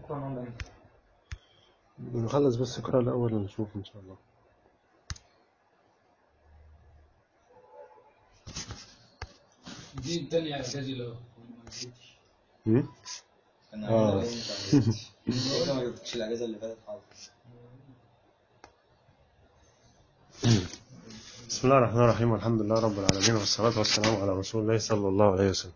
بكرة نقعد امتى؟ نخلص بس القراءة الأول ونشوف إن شاء الله دي التانية اعتزل اهو ما جيتش. هم؟ كان آه. عندنا انت انت ما جبتش الاجازه اللي فاتت خالص بسم الله الرحمن الرحيم والحمد لله رب العالمين والصلاة والسلام على رسول الله صلى الله عليه وسلم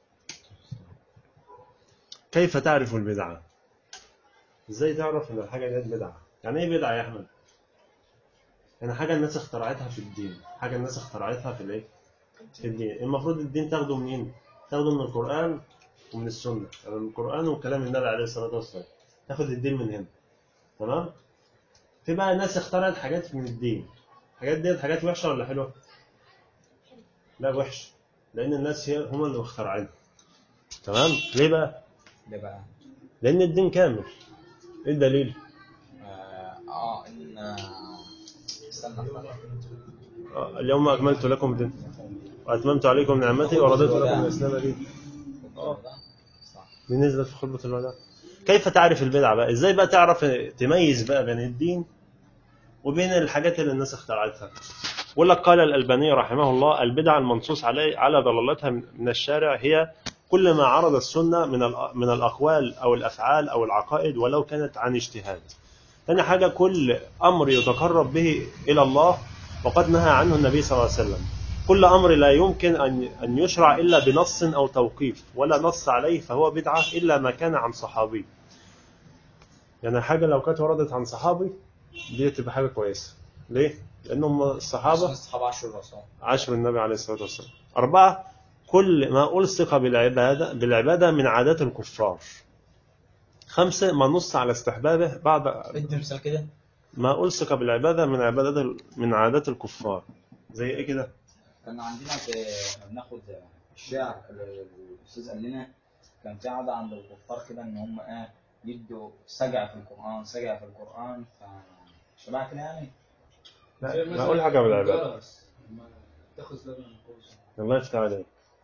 كيف تعرف البدعة؟ ازاي تعرف ان الحاجة دي بدعة؟ يعني ايه بدعة يا احمد؟ يعني حاجة الناس اخترعتها في الدين، حاجة الناس اخترعتها في الايه؟ في الدين، المفروض الدين تاخده منين؟ تاخده من القرآن ومن السنة، يعني من القرآن وكلام النبي عليه الصلاة والسلام، تاخد الدين من هنا. تمام؟ في بقى ناس اخترعت حاجات من الدين، الحاجات ديت حاجات وحشة ولا حلوة؟ لا وحش لأن الناس هي هم اللي مخترعينها تمام؟ ليه بقى؟ ده بقى لأن الدين كامل إيه الدليل؟ اه, آه ان آه، استنى استنى. آه، اليوم أكملت لكم دين وأتممت عليكم نعمتي ورضيت لكم الإسلام دينا آه. صح دي نزلت في خطبة الوداع كيف تعرف البدعة بقى؟ إزاي بقى تعرف تميز بقى بين الدين وبين الحاجات اللي الناس اخترعتها؟ يقول لك قال الألباني رحمه الله البدعة المنصوص عليه على ضلالتها من الشارع هي كل ما عرض السنة من الأ- من الأقوال أو الأفعال أو العقائد ولو كانت عن اجتهاد. ثاني حاجة كل أمر يتقرب به إلى الله وقد نهى عنه النبي صلى الله عليه وسلم. كل أمر لا يمكن أن أن يشرع إلا بنص أو توقيف ولا نص عليه فهو بدعة إلا ما كان عن صحابي. يعني حاجة لو كانت وردت عن صحابي دي تبقى حاجة كويسة. ليه؟ لأنهم الصحابة اصحاب عشر الرسول عشر النبي عليه الصلاة والسلام أربعة كل ما ألصق بالعبادة بالعبادة من عادات الكفار خمسة ما نص على استحبابه بعد ادي مثال كده ما ألصق بالعبادة من عبادة من عادات الكفار زي إيه كده؟ كان عندنا في بناخد الشعر الاستاذ قال لنا كان في عاده عند الكفار كده ان هم ايه يدوا سجع في القران سجع في القران فشبه كده يعني زي لا مثلا أقول حاجة بالعبادة الجرس. لما تاخذ لبن الكوز الله يفتح عليك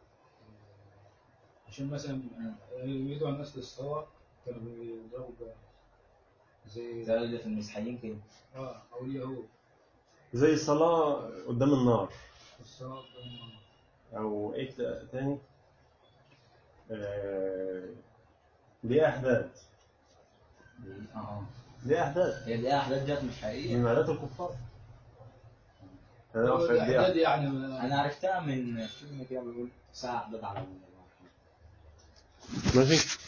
عشان مثلا يدعو الناس للصلاة كانوا بيضربوا الجرس زي زي اللي في المسيحيين كده اه او اليهود زي الصلاة قدام النار الصلاة قدام النار. أو إيه تاني؟ آه، دي أحداث اه دي أحداث هي دي احداث ديت مش حقيقيه من عادات الكفار أنا هو أعرف دي الإعداد يعني ما- انا عرفتها من فيلم كده بيقول ساعه احداث على ال- ماشي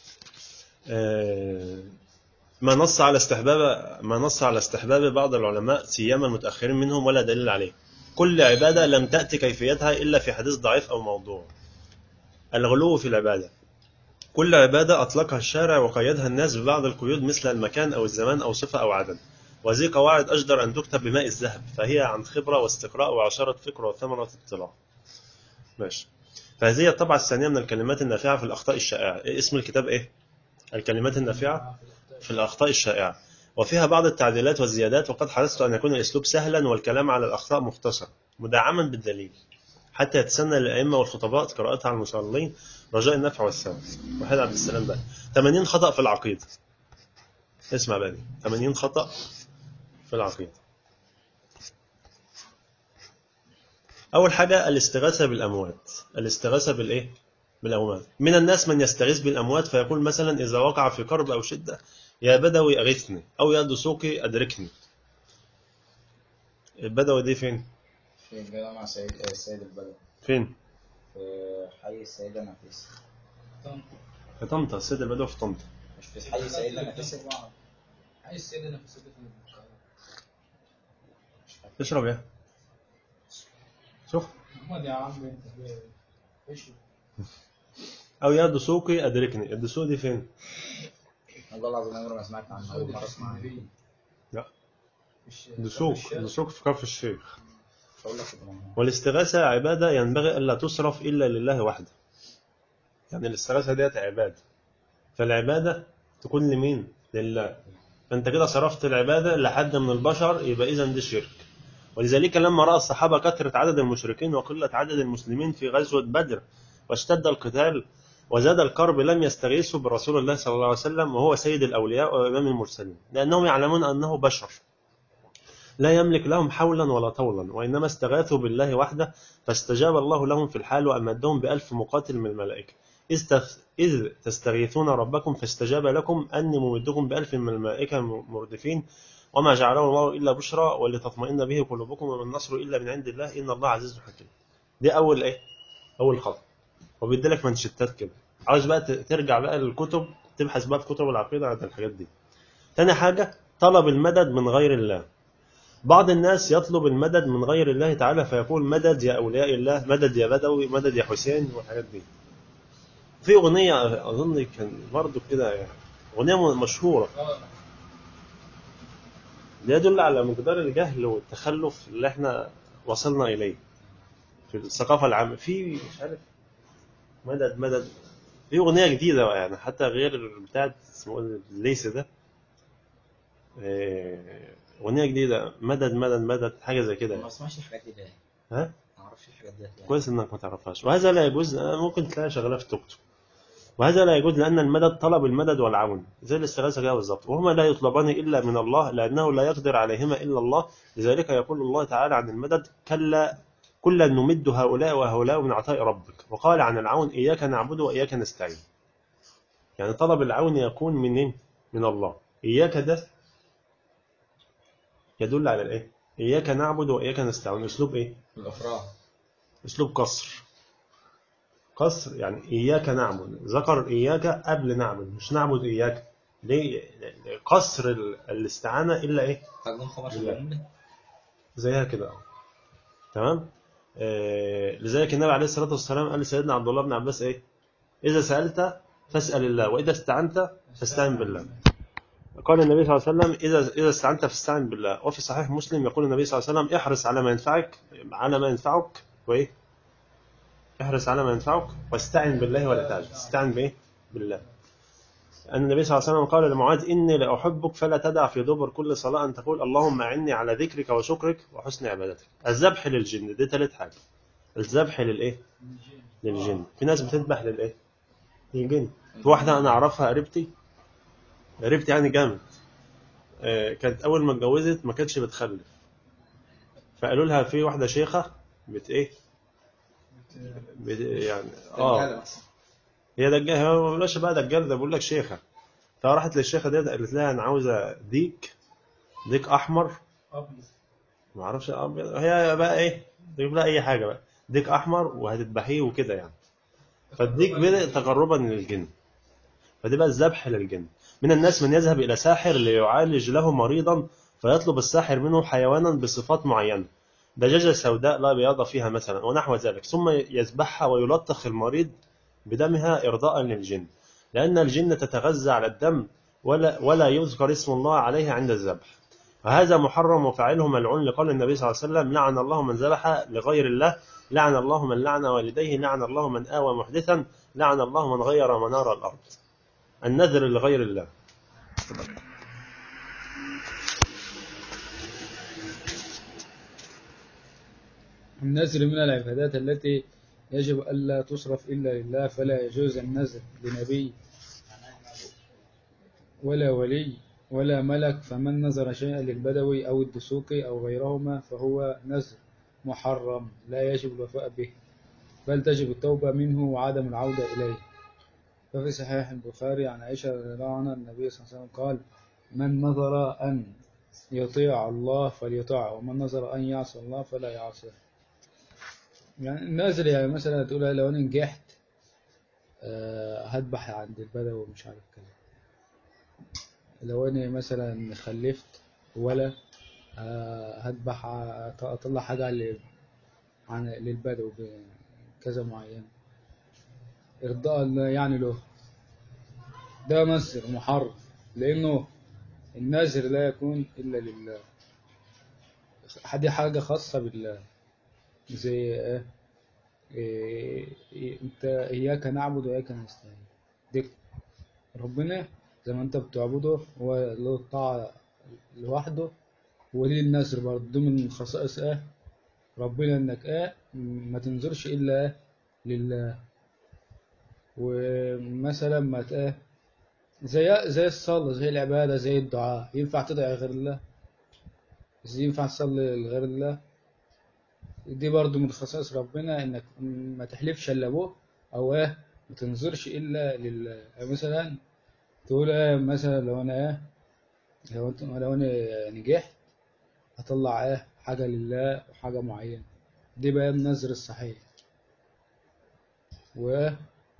آه، ما نص على استحباب ما نص على استحباب بعض العلماء سيما المتأخرين منهم ولا دليل عليه كل عبادة لم تأتي كيفيتها إلا في حديث ضعيف أو موضوع الغلو في العبادة كل عبادة أطلقها الشارع وقيدها الناس ببعض القيود مثل المكان أو الزمان أو صفة أو عدد وهذه قواعد أجدر أن تكتب بماء الذهب فهي عن خبرة واستقراء وعشرة فكر وثمرة اطلاع ماشي فهذه هي الطبعة الثانية من الكلمات النافعة في الأخطاء الشائعة إيه اسم الكتاب إيه؟ الكلمات النافعة في الأخطاء الشائعة وفيها بعض التعديلات والزيادات وقد حرصت أن يكون الأسلوب سهلا والكلام على الأخطاء مختصر مدعما بالدليل حتى يتسنى للأئمة والخطباء قراءتها على المصلين رجاء النفع والثواب وحيد عبد السلام بقى 80 خطأ في العقيدة اسمع بقى دي 80 خطأ في العقيدة أول حاجة الاستغاثة بالأموات الاستغاثة بالإيه؟ بالأموات من الناس من يستغيث بالأموات فيقول مثلا إذا وقع في كرب أو شدة يا بدوي أغثني أو يا دسوقي أدركني البدوي دي فين؟ في جامع سيد السيد البدوي فين؟ في حي السيدة نفيسة في طنطا السيد البدوي في طنطا مش في حي السيدة نفيسة عايز السيدة نفسها في القاهرة اشرب يا شوف محمد يا عم انت ايش أو يا دسوقي أدركني الدسوق دي فين؟ والله العظيم عمري ما سمعت عنه أول مرة أسمع عنه لا دسوق دسوق في كفر الشيخ مش هقول لك كده. والاستغاثة عبادة ينبغي ألا تصرف إلا لله وحده يعني الاستغاثة ديت عبادة فالعبادة تكون لمين؟ لله فأنت كده صرفت العبادة لحد من البشر يبقى إذا دي شرك ولذلك لما رأى الصحابة كثرة عدد المشركين وقلة عدد المسلمين في غزوة بدر واشتد القتال وزاد الكرب لم يستغيثوا برسول الله صلى الله عليه وسلم وهو سيد الأولياء وإمام المرسلين لأنهم يعلمون أنه بشر لا يملك لهم حولا ولا طولا وإنما استغاثوا بالله وحده فاستجاب الله لهم في الحال وأمدهم بألف مقاتل من الملائكة إذ تف- إذ تستغيثون ربكم فاستجاب لكم أني ممدكم بألف من الملائكة مردفين وما جعله الله إلا بشرى ولتطمئن به قلوبكم وما النصر إلا من عند الله إن الله عزيز حكيم دي أول إيه أول خطوة وبيديلك منشتات كده عاوز بقى ت- ترجع بقى للكتب تبحث بقى في كتب العقيدة عن الحاجات دي تاني حاجة طلب المدد من غير الله بعض الناس يطلب المدد من غير الله تعالى فيقول مدد يا أولياء الله مدد يا بدوي مدد يا حسين والحاجات دي في أغنية أظن كان برضو كده يعني أغنية مشهورة اه ده يدل على مقدار الجهل والتخلف اللي احنا وصلنا إليه في الثقافة العامة في مش عارف مدد مدد في أغنية جديدة يعني حتى غير بتاعت اسمه إيه الليس ده إيه، أغنية جديدة مدد مدد مدد حاجة زي كده ما يعني. اسمعش الحاجات دي ليه؟ ها ما اعرفش الحاجات دي ليه؟ كويس انك ما تعرفهاش وهذا لا يجوز آه، ممكن تلاقيها شغاله في توك توك وهذا لا يجوز لان المدد طلب المدد والعون زي الاستغاثه كده بالظبط وهما لا يطلبان الا من الله لانه لا يقدر عليهما الا الله لذلك يقول الله تعالى عن المدد كلا كلا نمد هؤلاء وهؤلاء من عطاء ربك وقال عن العون اياك نعبد واياك نستعين يعني طلب العون يكون منين من الله اياك ده يدل على الايه اياك نعبد واياك نستعين اسلوب ايه الافراح اسلوب قصر قصر يعني اياك نعبد ذكر اياك قبل نعبد مش نعبد اياك ليه قصر ال- الاستعانه الا ايه تقدم خبر بالله. شغال زيها كده اه تمام آه لذلك النبي عليه الصلاه والسلام قال لسيدنا عبد الله بن عباس ايه اذا سالت فاسال الله واذا استعنت فاستعن بالله قال النبي صلى الله عليه وسلم اذا اذا استعنت فاستعن بالله وفي صحيح مسلم يقول النبي صلى الله عليه وسلم احرص على ما ينفعك على ما ينفعك وايه احرص على ما ينفعك واستعن بالله ولا تعجز استعن بايه بالله أن النبي صلى الله عليه وسلم قال لمعاذ إني لأحبك فلا تدع في دبر كل صلاة أن تقول اللهم أعني على ذكرك وشكرك وحسن عبادتك الذبح للجن دي ثالث حاجة الذبح للإيه للجن في ناس بتذبح للإيه للجن في واحدة أنا أعرفها قريبتي قريبتي يعني جامد آه، كانت أول ما اتجوزت ما كانتش بتخلف فقالوا لها في واحدة شيخة بت إيه بت يعني اه هي دجال هو ما بيقولش بقى دجال ده بيقول لك شيخه فراحت للشيخه ديت قالت لها انا عاوزه ديك ديك احمر ابيض ما اعرفش ابيض هي بقى ايه تجيب لها اي حاجه بقى ديك احمر وهتذبحيه وكده يعني فالديك بدأ تقربا للجن فدي بقى الذبح للجن من الناس من يذهب الى ساحر ليعالج له مريضا فيطلب الساحر منه حيوانا بصفات معينه دجاجه سوداء لا بياض فيها مثلا ونحو ذلك ثم يذبحها ويلطخ المريض بدمها إرضاء للجن لأن الجن تتغذى على الدم ولا, ولا يذكر اسم الله عليها عند الذبح فهذا محرم وفاعله ملعون لقول النبي صلى الله عليه وسلم لعن الله من ذبح لغير الله لعن الله من لعن والديه لعن الله من آوى محدثا لعن الله من غير منار الأرض النذر لغير الله النذر من العبادات التي يجب ألا تصرف إلا لله فلا يجوز النذر لنبي ولا ولي ولا ملك فمن نذر شيئا للبدوي أو الدسوقي أو غيرهما فهو نذر محرم لا يجب الوفاء به بل تجب التوبة منه وعدم العودة إليه ففي صحيح البخاري عن عائشة رضي الله عنها النبي صلى الله عليه وسلم قال من نظر أن يطيع الله فليطيعه ومن نظر أن يعصي الله فلا يعصيه يعني النازل يعني مثلا تقول لو انا نجحت آه، هذبح عند البدوي ومش عارف كده لو انا مثلا خلفت ولا آه، هذبح ع- اطلع حاجه ل- عن للبدوي كذا معين ارضاء الله يعني له ده نذر محرم لانه النذر لا يكون الا لله دي حاجه خاصه بالله زي ايه إيه إيه انت اياك نعبد واياك نستعين دي ربنا زي ما انت بتعبده هو له الطاعة لوحده وليه النذر برضه ده من خصائص ايه ربنا انك ايه ما تنظرش الا إيه؟ لله ومثلا ما ت- إيه زي زي الصلاة زي العبادة زي الدعاء ينفع تدعي غير الله إذا ينفع تصلي لغير الله دي برضو من خصائص ربنا انك ما تحلفش الا به او ايه ما تنظرش الا لله يعني مثلا تقول ايه مثلا لو انا ايه لو انت لو انا نجحت هطلع ايه حاجة لله وحاجة معينة دي بقى النذر الصحيح و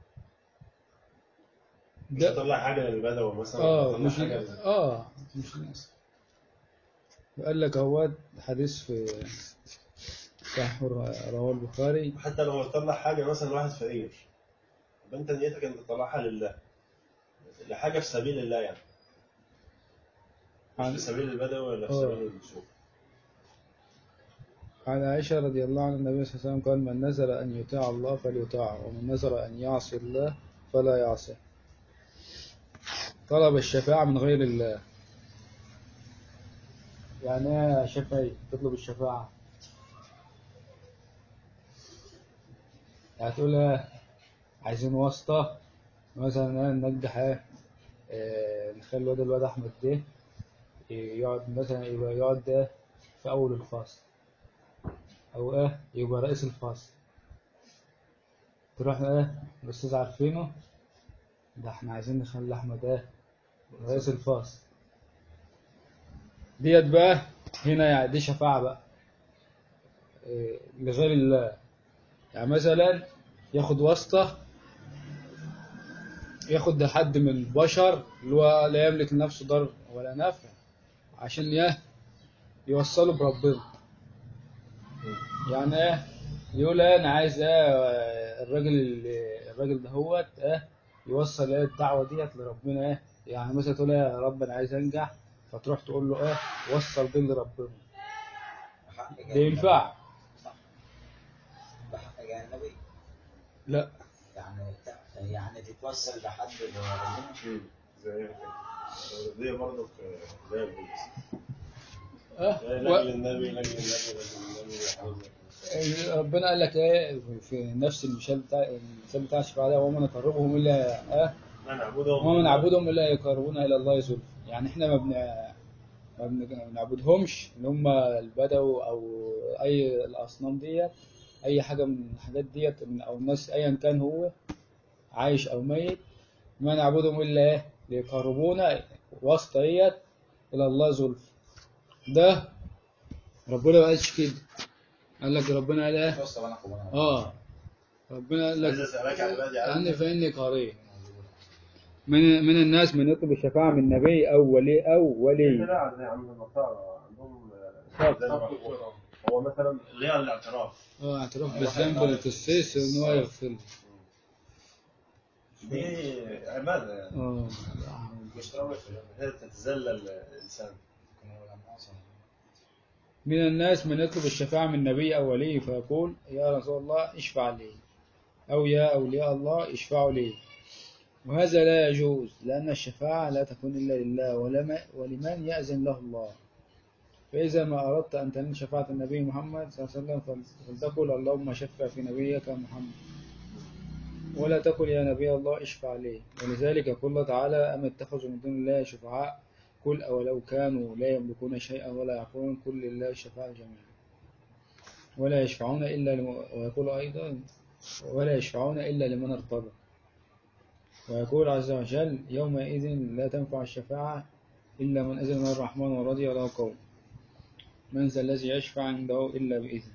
مش ده هطلع حاجه للبدوي مثلا اه هطلع مش حاجه لل- اه مش ناس قال لك هو حديث في صحيح رواه البخاري حتى لو هتطلع حاجه مثلا واحد فقير يبقى انت نيتك انت تطلعها لله لحاجه في سبيل الله يعني مش عن- في سبيل البدوي ولا في آه. سبيل الشوف عن عائشة رضي الله عنها النبي صلى الله عليه وسلم قال من نذر أن يطيع الله فليطاعه ومن نذر أن يعصي الله فلا يعصيه طلب الشفاعة من غير الله يعني ايه يا شفعي تطلب الشفاعة يعني تقول ايه عايزين واسطة مثلا ايه ننجح ايه آه، نخلي الواد الواد أحمد ده يقعد مثلا يبقى يقعد ده في أول الفصل أو إيه يبقى رئيس الفصل تروح إيه الأستاذ عارفينه ده إحنا عايزين نخلي أحمد إيه رئيس الفصل ديت بقى هنا يعني دي شفاعة بقى إيه، لغير الله يعني مثلا ياخد واسطة ياخد حد من البشر اللي هو لا يملك لنفسه ضر ولا نفع عشان يه يوصله بربنا يعني ايه يقول ايه انا عايز ايه الراجل اللي الراجل ده هو ايه يوصل ايه الدعوه ديت لربنا ايه يعني مثلا تقول ايه يا رب انا عايز انجح فتروح تقول له ايه وصل دي لربنا بحق ده جانب ينفع صح بحق جانبي لا يعني يعني تتوسل لحد ربنا زي كده دي برضه في زي البوليس اه لاجل و... النبي لاجل النبي لاجل النبي يحفظك. ربنا قال لك ايه في نفس المثال بتاع المثال بتاع الشفاعه ده وما نقربهم الا اه ما نعبدهم وما نعبدهم الا يقربونا الى الله زلفى يعني احنا ما بن ما بن- ما بنعبدهمش ان هم البدو او اي الاصنام ديت اي حاجه من الحاجات ديت من- او الناس ايا كان هو عايش او ميت ما نعبدهم الا ايه ليقربونا واسطه ديت الى الله زلفى ده ربنا ما قالش كده قال لك ربنا قال ايه توسل انا قبنا اه ربنا قال عايز لك اسالك على عبادي عني عني فاني قريب من من الناس من يطلب الشفاعة من نبي أو ولي أو ولي لا زي عند النصارى عندهم صف. زي المغفور. هو مثلا اللي هي الاعتراف اه اعتراف بالذنب للقسيس ان هو يغفر له. دي عباده يعني اه مش امر هي تتذلل الانسان من الناس من يطلب الشفاعة من نبي أو ولي فيقول يا رسول الله اشفع لي أو يا أولياء الله اشفعوا لي وهذا لا يجوز لأن الشفاعة لا تكون إلا لله ولما ولمن يأذن له الله فإذا ما أردت أن تنال شفاعة النبي محمد صلى الله عليه وسلم فلتقل اللهم شفع في نبيك محمد ولا تقل يا نبي الله اشفع لي ولذلك يقول الله تعالى أم اتخذوا من دون الله شفعاء قل أولو كانوا لا يملكون شيئا ولا يعقلون قل لله الشفاعة جميعا ولا يشفعون إلا لم... ويقول أيضا ولا يشفعون إلا لمن ارتضى ويقول عز وجل يومئذ لا تنفع الشفاعة إلا من أذن له الرحمن ورضي له قول من ذا الذي يشفع عنده إلا بإذن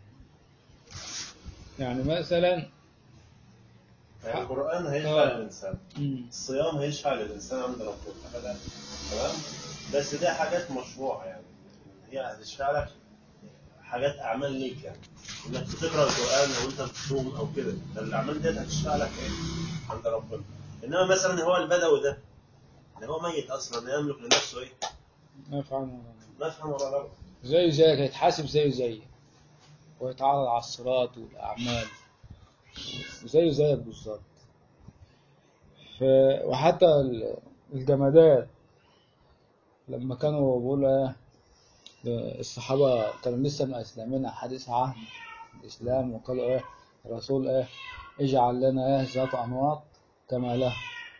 يعني مثلا يعني القران هيشفع آه. للانسان مم. الصيام هيشفع للانسان عند ربنا ابدا تمام بس دي حاجات مشروعه يعني هي هتشفع لك حاجات اعمال ليك يعني انك بتقرا القران او انت بتصوم او كده ده الاعمال ديت هتشفع لك ايه عند ربنا انما مثلا هو البدوي ده ده هو ميت اصلا لا يملك لنفسه ايه ما يفعل لا يفهم ولا ضرب زيه زيك هيتحاسب زيه زيك ويتعرض على الصراط والأعمال زيه زيك بالظبط ف... وحتى ال- الجمادات لما كانوا بيقولوا ايه الصحابة كانوا لسه ما أسلمين حديث عهد الإسلام وقالوا ايه الرسول ايه اجعل لنا ايه ذات أنواط كما له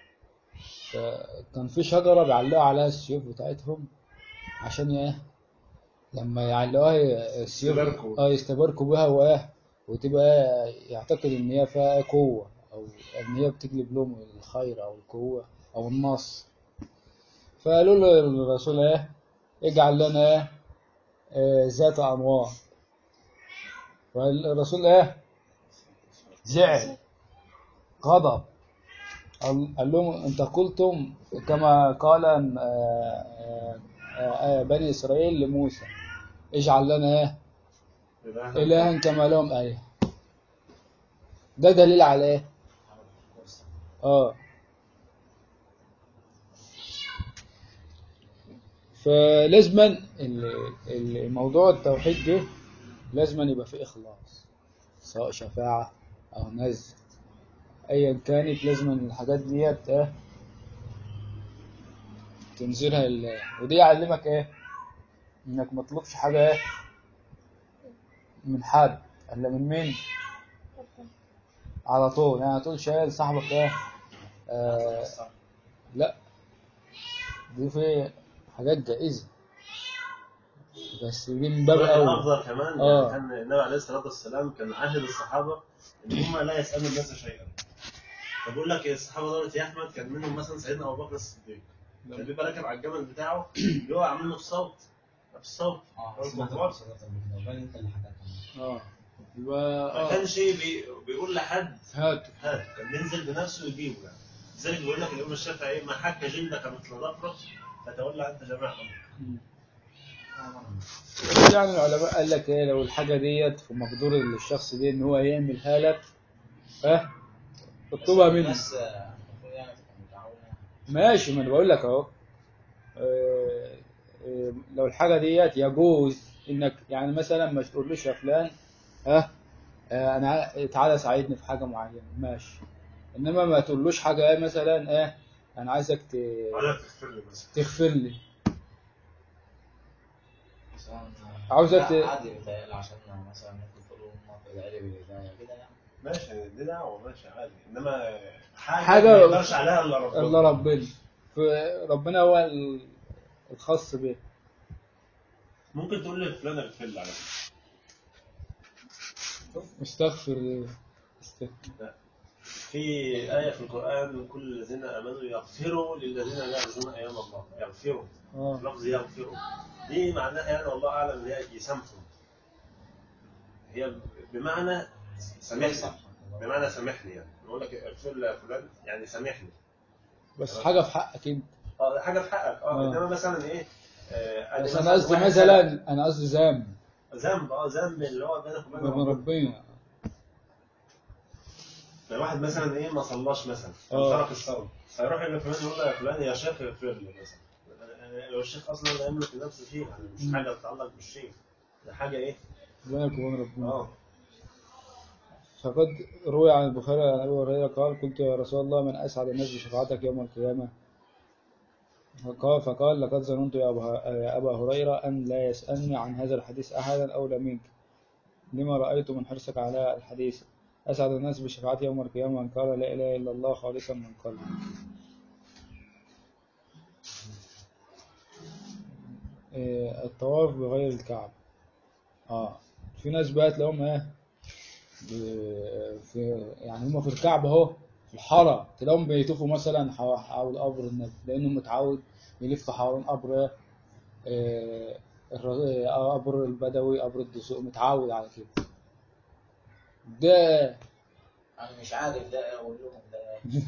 فكان في شجرة بيعلقوا عليها السيوف بتاعتهم عشان ايه لما يعلقوها السيوف يستباركوا. اه يستباركوا بها وايه وتبقى يعتقد ان هي فيها قوة او ان هي بتجلب لهم الخير او القوة او النصر فقالوا له الرسول ايه اجعل لنا ايه آه، ذات انوار فالرسول ايه زعل غضب قال قال لهم انت قلتم كما قال آه، آه، آه، بني اسرائيل لموسى اجعل لنا ايه الها كما لهم اله ده دليل على ايه اه فلازما ال- ال- الموضوع التوحيد ده لازما يبقى فيه اخلاص سواء شفاعة او نزل ايا كانت لازما الحاجات ديت ايه تنزلها لله ودي يعلمك ايه انك ما تطلبش حاجة ايه من حد الا من مين على طول يعني تقول شايل صاحبك ايه آه لا دي في حاجات جائزة بس دي من باب اولى الافضل كمان آه. يعني كان النبي عليه الصلاه والسلام كان عهد الصحابه ان هم لا يسالوا الناس شيئا فبقول لك الصحابه دول يا احمد كان منهم مثلا سيدنا ابو بكر الصديق كان بيبقى راكب على الجمل بتاعه يقع منه بصوت بصوت اه سمعت القصة ده قبل كده وبان انت اللي حكيتها اه يبقى ما اه كانش بي بيقول لحد هات هات كان بينزل بنفسه ويجيبه يعني لذلك بيقول لك الامام الشافعي ايه ما حك جلدك مثل ظفرك فتولى انت جميع امرك يعني العلماء قال لك ايه لو الحاجة ديت في مقدور الشخص ده ان هو يعملها لك ها اطلبها منه الناس آه، المفروض يعني تبقى متعاونة ماشي ما انا بقول لك اهو آه، آه، لو الحاجه ديت يجوز انك يعني مثلا ما تقولوش يا فلان ها آه، انا ع- تعالى ساعدني في حاجه معينه ماشي انما ما تقولوش حاجه ايه مثلا ايه انا عايزك ت- ولا تغفر لي مثلا تغفر لي مثلا عاوزك لا، ت- عادي بيتهيألي عشان مثلا ممكن تقول امك ادعي لي بالهداية كده يعني ماشي دي دعوه ماشي عادي انما حاجه, حاجة- ما يقدرش عليها الا ربنا الله ربنا فربنا هو ال- الخاص به ممكن تقول لي فلان اغفر لي على فكره استغفر استغفر في آية في القرآن كل الذين آمنوا يغفروا للذين لا يرجون أيام الله يغفروا اه لفظ يغفروا دي معناها يعني والله أعلم إن هي يسامحوا هي بمعنى سامحني بمعنى سامحني يعني بقول لك اغفر لي يا فلان يعني سامحني بس حاجه في حقك انت اه ده حاجة في حقك اه آه. انما مثلا ايه آه أدي بس مثلاً انا قصدي واحد مثلا انا قصدي ذنب ذنب اه ذنب اللي هو بينك وبين من ربنا ربنا لو واحد مثلا ايه ما صلاش مثلا او آه. ترك الصلاه فيروح لفلان يقول له يا فلان يا شيخ اغفر لي مثلا لو الشيخ اصلا لا يملك لنفسه شيء يعني مش مم. حاجه تتعلق بالشيخ ده حاجه ايه بينك وبين ربنا اه فقد روي عن البخاري عن ابي هريره قال قلت يا رسول الله من اسعد الناس بشفاعتك يوم القيامه فقال فقال لقد ظننت يا أبا- يا ابا هريره ان لا يسالني عن هذا الحديث احدا اولى منك لما رايت من حرصك على الحديث اسعد الناس بشفاعتي يوم القيامه من قال لا اله الا الله خالصا من قلبه إيه، الطواف بغير الكعب اه في ناس بقى تلاقيهم ايه ب- في يعني هم في الكعبة اهو في الحرم تلاقيهم بيطوفوا مثلا حو- حول قبر النبي لأنه متعود يلف حوالين قبر آه، الر- آه، قبر البدوي قبر الدسوق متعود على كده ده انا مش عارف ده اقول لهم ده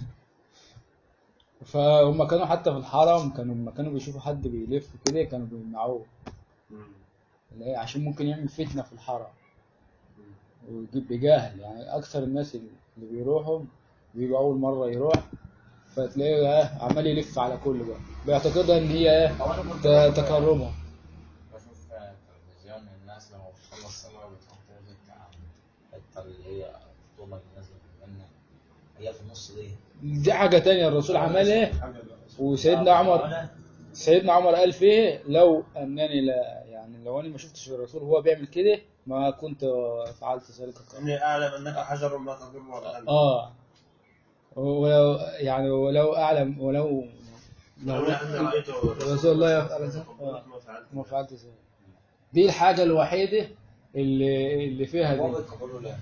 فهم كانوا حتى في الحرم كانوا لما كانوا بيشوفوا حد بيلف كده كانوا بيمنعوه مم. اللي هي عشان ممكن يعمل فتنة في الحرم ويجيب بجاهل يعني أكثر الناس اللي بيروحوا بيبقى أول مرة يروح فتلاقيه إيه، عمال يلف على كل بقى بيعتقدها إن هي إيه طب انا كنت ت- تكرمه بشوف في التلفزيون الناس لما بتخلص صلاة بتحطوا في الكعب الحتة اللي هي الطوبة اللي نازلة في الجنة هي في النص دي دي حاجة تانية الرسول عمل إيه حاجة وسيدنا عمر سيدنا عمر قال فيه لو أنني لا يعني لو أنا ما شفتش الرسول وهو بيعمل كده ما كنت فعلت ذلك قبل إني أعلم أنك حجر لا تضر ولا تنفع اه ولو يعني ولو اعلم ولو لو لو أني رأيت رسول الله يفعل ذلك ما فعلت ما فعلت ذلك دي الحاجة الوحيدة اللي اللي فيها هو دي بيتقبلوا لا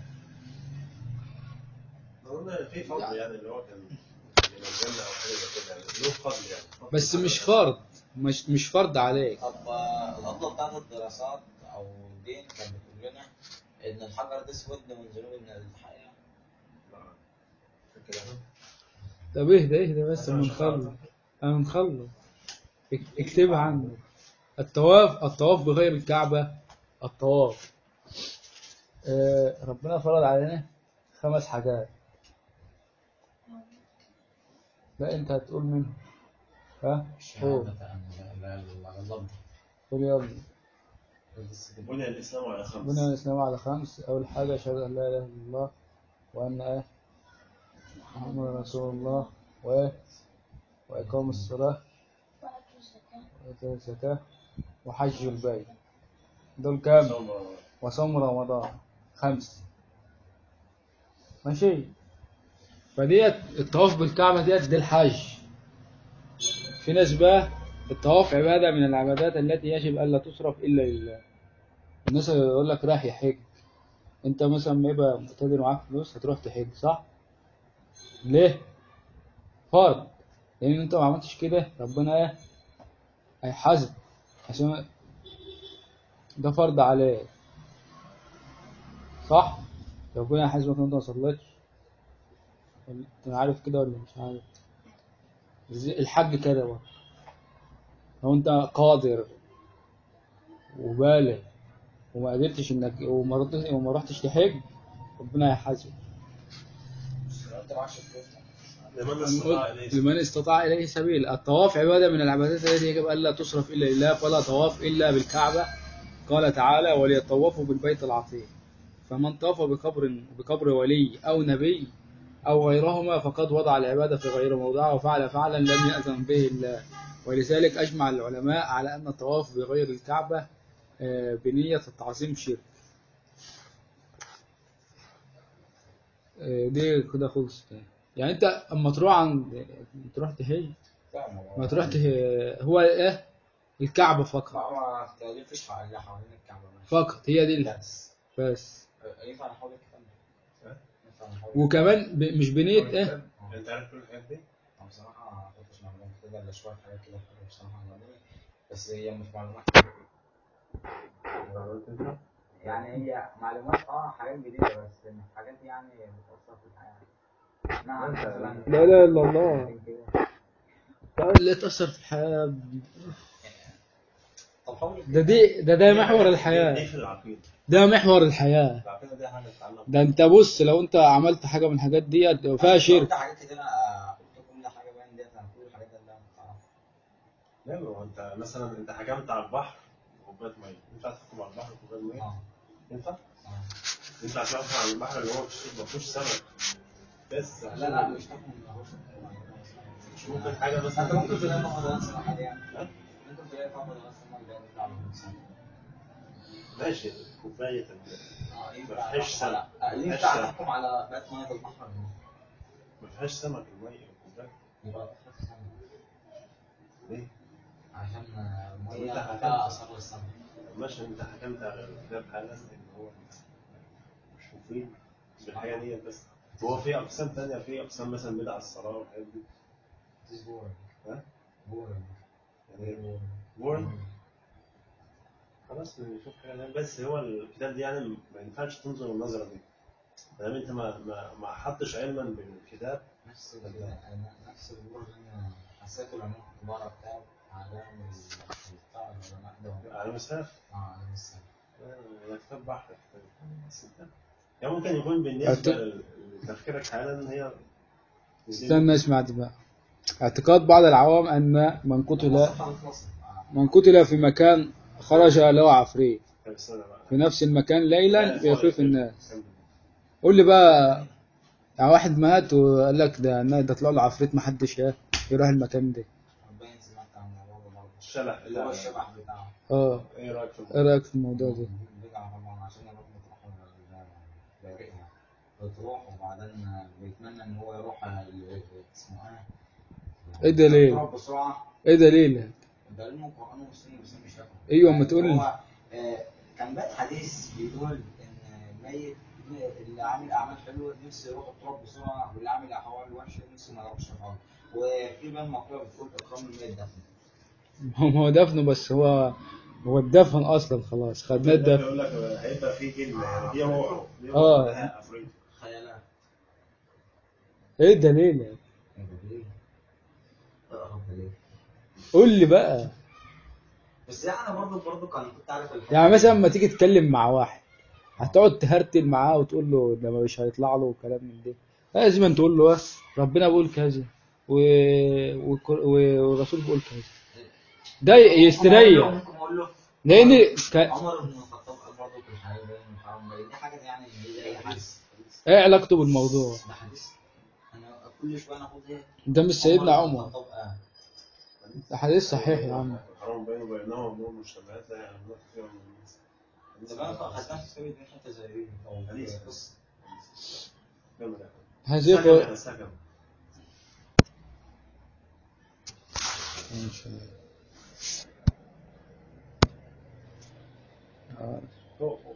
أظن في فضل يعني اللي هو كان من الجنة أو حاجة زي كده يعني له فضل يعني فضل بس حاجة. مش فرض مش مش فرض عليك طب آه، الأفضل بتاعت الدراسات أو الدين كان بتقول لنا إن الحجر ده اسود من ذنوب الحياة آه. كده طب اهدى اهدى بس اما نخلص اما نخلص اك- اكتبها عندك الطواف الطواف بغير الكعبة الطواف آه، ربنا فرض علينا خمس حاجات لا انت هتقول منهم ها قول شهادة أن لا إله إلا الله قول يلا بني الإسلام على خمس بني الإسلام على خمس أول حاجة أشهد أن لا إله إلا الله وأن إيه محمد رسول الله و وإقام الصلاة وإيتاء الزكاة وحج البيت دول كام؟ صوم وصوم رمضان خمس ماشي فديت الطواف بالكعبة ديت دي الحج في ناس بقى الطواف عبادة من العبادات التي يجب ألا تصرف إلا لله الناس اللي يقول لك رايح يحج انت مثلا ما يبقى مقتدر معاك فلوس هتروح تحج صح ليه فرض لان انت ما عملتش كده ربنا ايه هيحاسب عشان ده فرض عليك صح ربنا هيحاسبك ان انت ما صليتش ولا- انت عارف كده ولا مش عارف زي- الحج كده بقى لو انت قادر وبالغ وما قدرتش انك وما رحتش وما رحتش تحج ربنا هيحاسبك لو أنت معكش فلوس لمن استطاع إليه سبيلا. لمن استطاع إليه سبيل الطواف عبادة من العبادات التي يجب ألا تصرف إلا لله فلا طواف إلا بالكعبة قال تعالى وليطوفوا بالبيت العتيق فمن طاف بقبر بقبر ولي أو نبي أو غيرهما فقد وضع العبادة في غير موضعها وفعل فعلا لم يأذن به الله ولذلك أجمع العلماء على أن الطواف بغير الكعبة آه، بنية التعظيم شرك آه، دي كده خلصت يعني انت اما تروح عند تروح تحج ما تروح ته- هو ايه الكعبة فقط ما اختلفش اللي حوالين الكعبة ماشي. فقط هي دي ال- بس بس آه، ينفع نحول الكلام ده؟ ها؟ ينفع نحول وكمان ب- مش بنية ايه أنت عارف كل الحاجات دي؟ أنا بصراحة ما كنتش معلومات كده إلا شوية حاجات كده حلوة بصراحة عجبوني بس هي مش معلومات يعني هي معلومات اه حاجات جديدة بس مش حاجات يعني بتأثر في الحياة نعم مثلا لا إله إلا الله. اللي تأثر في الحياة طب حاول ده دي ده ده محور دي الحياة في العقيدة ده محور الحياة العقيدة دي حاجة تتعلم ده انت بص لو انت عملت حاجة من الحاجات دي فيها شرك قلت حاجات كتير آه، قلت كل حاجة باين ديت عن كل الحاجات اللي أنا بتعرفها لا ما هو انت مثلا انت حكمت على البحر كوبايه ميه ينفع تحكم على البحر كوبايه ميه اه ينفع اه ينفع تحكم على البحر اللي هو مفيش ما فيهوش سمك بس لا لا مش تحكم مش ممكن حاجه انت مثلا ممكن تلاقي طعم دراسة عادي يعني ها؟ ممكن تلاقي طعم دراسة ما ده يطلع من الإنسان ماشي كوبايه الماء اه ينفع ما فيهاش تحكم على سمك. آه، ما فيهاش ينفع سمك. تحكم على بقية مية البحر ما فيهاش سمك الميه الكوبايه يبقى البحر في سمك. ليه؟ عشان آه، المية انت حكمت. فيها آثار للسمك ماشي انت حكمت على الكتاب حالا ان هو مش مفيد بالحاجه دي بس هو في اقسام تانية في اقسام مثلا بدع الصلاه والحاجات دي This boring. ها؟ Boring. يعني بورن خلاص نشوف حاجه تانية. بس هو الكتاب ده يعني ما ينفعش تنظر النظره دي ما دام انت ما ما ما حطش علما بالكتاب نفس ال- أنا- نفس البورد اللي أنا حسيته لما كنت بقرا كتاب علام ال- بتاع العلماء ده على مسافه اه علام السنة آه، كتاب بحر كتاب بس انت- يعني ممكن يكون بالنسبه أت- لل- لتفكيرك حالا هي استنى اسمع دي بقى اعتقاد بعض العوام أن من قتل الصفحة بتخلص. آه. من قتل في مكان خرج له عفريت طب استنى بقى في نفس المكان ليلا بيخيف الناس كمل. قول لي بقى يعني واحد مات وقال لك ده ده طلع له عفريت محدش ايه يروح المكان ده ربنا سمعت عن الموضوع ده برضه الشبح اللي هو بتاع الشبح بتاعه اه ايه رايك في ايه الموضوع؟ رايك في الموضوع ده بيجي طبعا عشان الرب مطرحه بارقها بتروح وبعدين بيتمنى ان هو يروح ال- اسمه ايه؟ ايه دليل يروح بسرعه ايه دليل ده علم القران والسنه بس أنا مش فاكره ايوه اما تقول لي. هو آه، كان بقى حديث بيقول ان الميت اللي عامل اعمال حلوه نفسه يروح التراب بسرعه واللي عامل احوال وحشه نفسه ما يروحش خالص وفي بقى مقوله بتقول اكرام الميت دفن هو دفنه بس هو هو الدفن اصلا خلاص خدناه الدفن يقول لك هيبقى في كلمه يعني دي روحه دي آه. روحه لها افريقيا خيالات ايه الدليل يعني؟ ايه ده ليه؟ اه ده ليه؟ قول لي بقى بس يعني برضه برضه كان كنت عارف الحاجة يعني مثلا لما تيجي تتكلم مع واحد هتقعد تهرتل معاه وتقول له ده مش هيطلع له وكلام من ده لازم تقول له بس ربنا بيقول كذا و... وك- و... والرسول بيقول كذا ده يستريح ممكن اقول له لان ك... عمر بن الخطاب قال برضه في الحلال باين والحرام باين دي حاجه يعني زي اي حديث ايه علاقته بالموضوع ده حديث انا كل شويه ناخد ايه ده مش سيدنا عمر بن عمر الخطاب قال ده حديث صحيح يا عم حرام بينه وبينهم امور مشتبهات لا يعلمون كثيرا من الناس ده بقى خدتها في كتاب ابن حتى زي او حديث بص كمل يا هذه سكن قو- يعني سكن إن شاء الله. آه، فوق فوق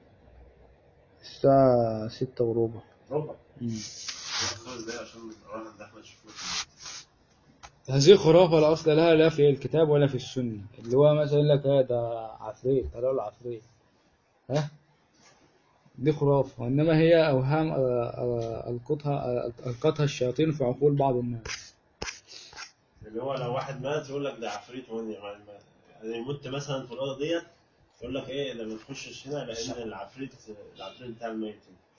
الساعة ستة وربع ربع مم. خمس دقايق عشان نروح عند احمد شكور هذه خرافة لا أصل لها لا في الكتاب ولا في السنة اللي هو مثلا يقول لك اه ده عفريت قالوا له عفريت ها دي خرافة وإنما هي أوهام آه، آه، ألقتها آه، ألقتها الشياطين في عقول بعض الناس اللي هو لو واحد مات يقول لك ده عفريت هون يعني يعني مت مثلا في الاوضه ديت يقول لك ايه ده ما تخشش هنا لان العفريت العفريت بتاع الميت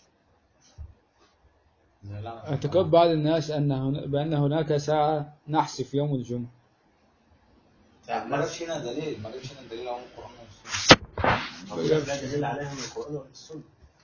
اعتقاد بعض الناس أن هن... بأن هناك ساعة نحس في يوم الجمعة ما جابش هنا دليل ما جابش هنا دليل اهو من القران والسنه أقول لك لا دليل عليها من القران ولا السنه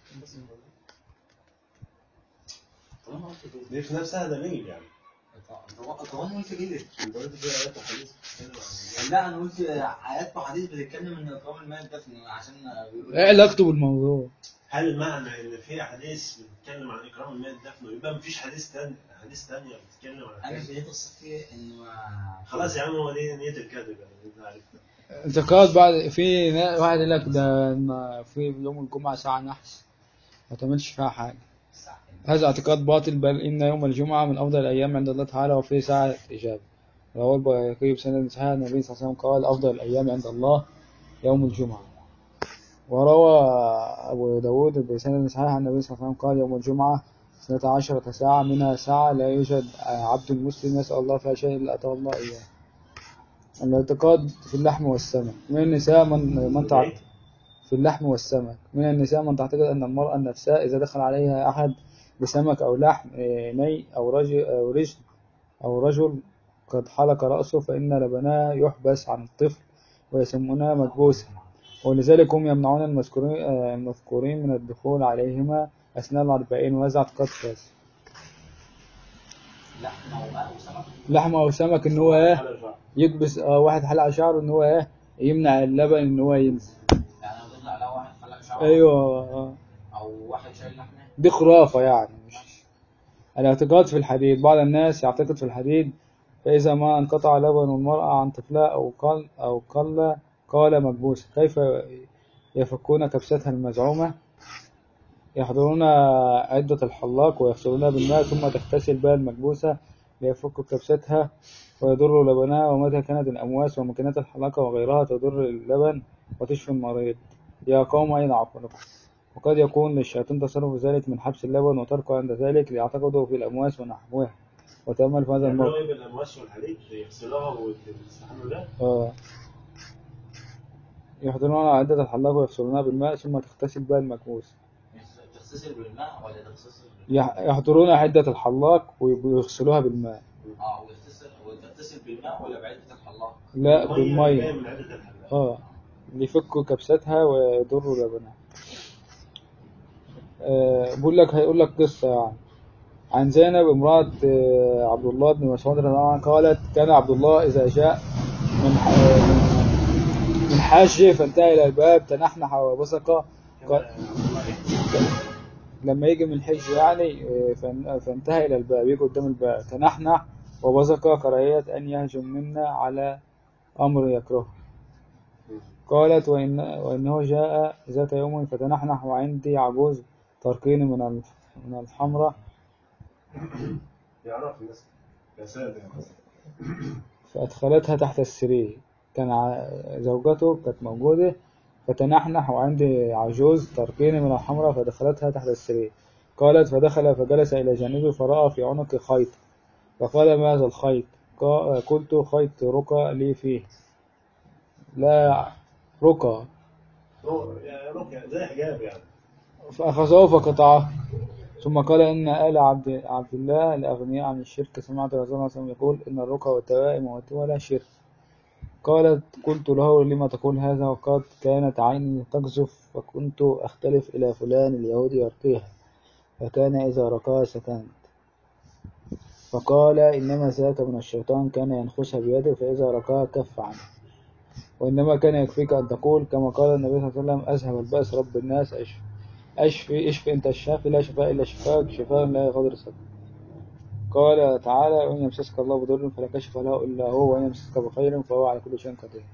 طب انا قلت كده دي في نفسها دليل يعني طب طب انا قلت كده انت قلت في ايات وحديث بتتكلم عن لا انا قلت ايات وحديث بتتكلم ان اكرام المال دفن عشان بيقول إيه علاقته بالموضوع؟ هل معنى ان في احاديث بتتكلم عن اكرام الميت دفنه يبقى مفيش حديث تاني حديث تانية بتتكلم عن انا الحديث بديت الصفيه انه خلاص يا عم هو دي نية الكذب يعني انت عرفنا اعتقاد بعض في نا- واحد يقول لك ده ما في يوم الجمعة ساعة نحس ما تعملش فيها حاجة هذا اعتقاد باطل بل إن يوم الجمعة من أفضل الأيام عند الله تعالى وفيه ساعة إجابة رواه البيهقي بسند صحيح عن النبي صلى الله عليه وسلم قال أفضل الأيام عند الله يوم الجمعة وروى أبو داود بسند صحيح عن النبي صلى الله عليه وسلم قال يوم الجمعة اثنتا عشرة ساعة منها ساعة لا يوجد عبد مسلم يسأل الله فيها شيء إلا أتاه الله إياه الاعتقاد في اللحم والسمك من النساء من من تعت... في اللحم والسمك من النساء من تعتقد أن المرأة نفسها إذا دخل عليها أحد بسمك أو لحم إيه، ني أو رجل أو رجل أو رجل قد حلق رأسه فإن لبنها يحبس عن الطفل ويسمونها مكبوسة ولذلك هم يمنعون المذكورين آه، المذكورين من الدخول عليهما أثناء الأربعين وهذا اعتقاد فاسد لحمه وماء وسمك لحم أو سمك إن هو إيه يكبس آه، واحد حلق شعره إن هو إيه يمنع اللبن إن هو ينزل يعني لو دخل على واحد حلق شعره أيوه آه. او واحد شايل لحمه دي خرافة يعني مش الاعتقاد في الحديد بعض الناس يعتقد في الحديد فإذا ما انقطع لبن المرأة عن طفلها أو قل أو قل قال مكبوس كيف يفكون كبستها المزعومة يحضرون عدة الحلاق ويغسلونها بالماء ثم تغتسل بها المكبوسة ليفك كبستها ويضر لبنها ومتى كانت الأمواس وماكينات الحلاقة وغيرها تضر اللبن وتشفي المريض يا قوم أين عقلكم وقد يكون للشياطين تصرف ذلك من حبس اللبن وتركه عند ذلك ليعتقدوا في الأمواس ونحوها وتأمل في هذا الموقف يعملوا ايه بالامواس والحديد يغسلوها ويستحموا ده آه. يحضرون عدة الحلاق ويغسلونها بالماء ثم تغتسل بها المكبوس تغتسل بالماء ولا تغتسل يح- يحضرون عدة الحلاق ويغسلوها بالماء اه وتغتسل وتغتسل بالماء ولا بعدة الحلاق لا المية اللي جاية بالمية من عدة الحلاق اه ليفكوا كبستها ويضروا لبنها آه بقول لك هيقول لك قصة يعني عن زينب امرأة آه، عبد الله بن مسعود رضي الله عنه قالت كان عبد الله إذا جاء من ح- من حاجه فانتهى إلى الباب تنحنح وبصق قال- لما يجي من الحج يعني آه، فان- فانتهى إلى الباب يجي قدام الباب تنحنح وبصق كراهية أن يهجم منا على أمر يكرهه قالت وإن وإنه جاء ذات يوم فتنحنح وعندي عجوز تركين من الف- من الحمرة يعرف الناس يا ساتر فأدخلتها تحت السرير كان ع- زوجته كانت موجودة فتنحنح وعندي عجوز تركين من الحمرة فدخلتها تحت السرير قالت فدخل فجلس إلى جانبي فرأى في عنقي خيط فقال ما هذا الخيط قا- قلت خيط رقى لي فيه لا رقى يا رقية زي حجاب يعني فأخذه فقطعه ثم قال إن آل عبد, عبد الله الأغنياء عن الشرك سمعت رسول الله صلى الله عليه وسلم يقول إن الرقى والتوائم والتولى شرك قالت قلت له لما تقول هذا وقد كانت عيني تقذف فكنت أختلف إلى فلان اليهودي يرقيها فكان إذا رقاها سكنت فقال إنما ذاك من الشيطان كان ينخسها بيده فإذا رقاها كف عنه وإنما كان يكفيك أن تقول كما قال النبي صلى الله عليه وسلم أذهب البأس رب الناس أشفي أشفي اشفي أنت الشافي لا شفاء إلا شفاك شفاء لا يغادر سقما قال تعالى وإن يمسسك الله بضر فلا كشف له إلا هو وإن يمسسك بخير فهو على كل شيء قدير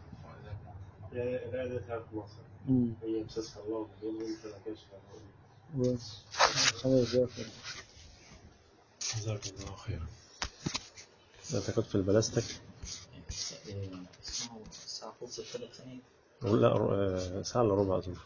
يا لا ده تعرف مصر أمم. هي مسسها الله بدون انت لا كشف بس خلاص زي الفل. جزاك الله خيرا اعتقد في البلاستيك الساعة خلصت ثلاث ثانية لا آه، ساعة الا ربع اظن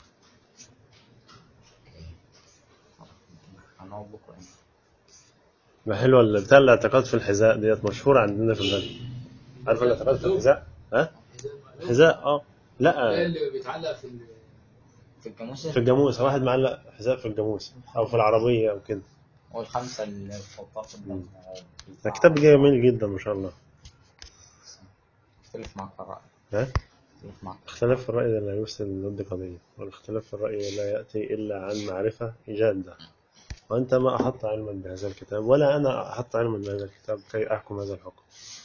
هنقعد بكرة يعني ما حلوه اللي بتاع الاعتقاد في الحذاء ديت مشهورة عندنا في البلد عارف الاعتقاد في الحذاء؟ ها؟ حذاء اه لا اللي بيتعلق في ال- في الجاموسة في الجاموسة واحد معلق حذاء في الجاموسة او في العربية او كده والخمسة اللي بتحطها في البطن ده كتاب جميل جدا ما شاء الله اختلف معك في الرأي ها؟ اختلف معك اختلاف في الرأي ده لا يفسد ضد قضية والاختلاف في الرأي لا يأتي إلا عن معرفة جادة وأنت ما أحط علما بهذا الكتاب ولا أنا أحط علما بهذا الكتاب كي أحكم هذا الحكم